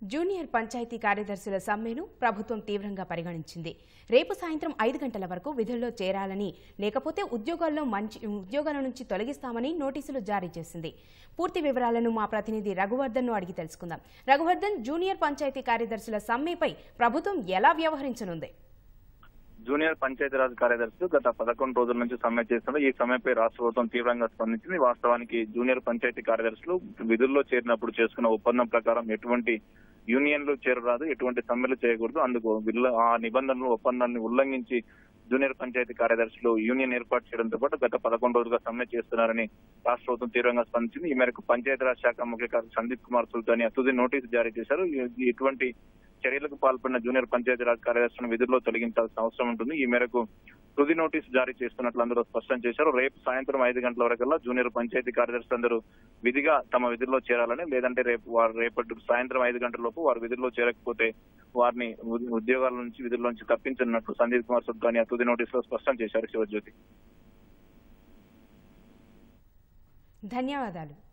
junior panchayat కార్యదర్శుల సమ్మెను ప్రభుత్వం తీవ్రంగా పరిగణించింది రేపు సాయంత్రం ఐదు గంటల వరకు విధుల్లో చేరాలని లేకపోతే ఉద్యోగాల్లో మంచి ఉద్యోగాల నుంచి తొలగిస్తామని నోటీసులు జారీ చేసింది పూర్తి వివరాలను మా ప్రతినిధి రఘువర్ధన్ను అడిగి తెలుసుకుందాం రఘువర్ధన్ జూనియర్ పంచాయతీ కార్యదర్శుల సమ్మెపై ప్రభుత్వం ఎలా వ్యవహరించనుంది జూనియర్ పంచాయతీరాజ్ కార్యదర్శులు గత పదకొండు రోజుల నుంచి సమ్మె చేస్తున్నారు ఈ సమ్మెపై రాష్ట్ర ప్రభుత్వం తీవ్రంగా స్పందించింది వాస్తవానికి జూనియర్ పంచాయతీ కార్యదర్శులు విధుల్లో చేరినప్పుడు చేసుకున్న ఒప్పందం ప్రకారం ఎటువంటి యూనియన్లు చేరరాదు ఎటువంటి సమ్మెలు చేయకూడదు అందుకు విల్ల- ఆ నిబంధనలు ఒప్పందాన్ని ఉల్లంఘించి జూనియర్ పంచాయతీ కార్యదర్శులు యూనియన్ ఏర్పాటు చేయడంతో పాటు గత పదకొండు రోజులుగా సమ్మె చేస్తున్నారని రాష్ట్ర ప్రభుత్వం తీవ్రంగా స్పందించింది ఈ మేరకు పంచాయతీరాజ్ శాఖ ముఖ్య కార్యదర్శి సందీప్ కుమార్ సుల్తాని తుది నోటీసు జారీ చేశారు ఈ- ఇటువంటి చర్యలకు పాల్పడిన జూనియర్ పంచాయతీరాజ్ కార్యదర్శులను విధుల్లో తొలగించాల్సిన అవసరం ఉంటుంది ఈ మేరకు తుది నోటీసు జారీ చేస్తున్నట్లు అందరూ స్పష్టం చేశారు రేపు సాయంత్రం ఐదు గంటల వరకల్లా జూనియర్ పంచాయతీ కార్యదర్శులు అందరూ విధిగా తమ విధుల్లో చేరాలని లేదంటే రేపు వారు రేపటి సాయంత్రం ఐదు గంటల లోపు వారు విధుల్లో చేరకపోతే వారిని ఉ- ఉద్యోగాల నుంచి విధుల నుంచి తప్పించనున్నట్లు సందీప్ కుమార్ సుబ్బాని ఆ తుది నోటీసులో స్పష్టం చేశారు శివజ్యోతి ధన్యవాదాలు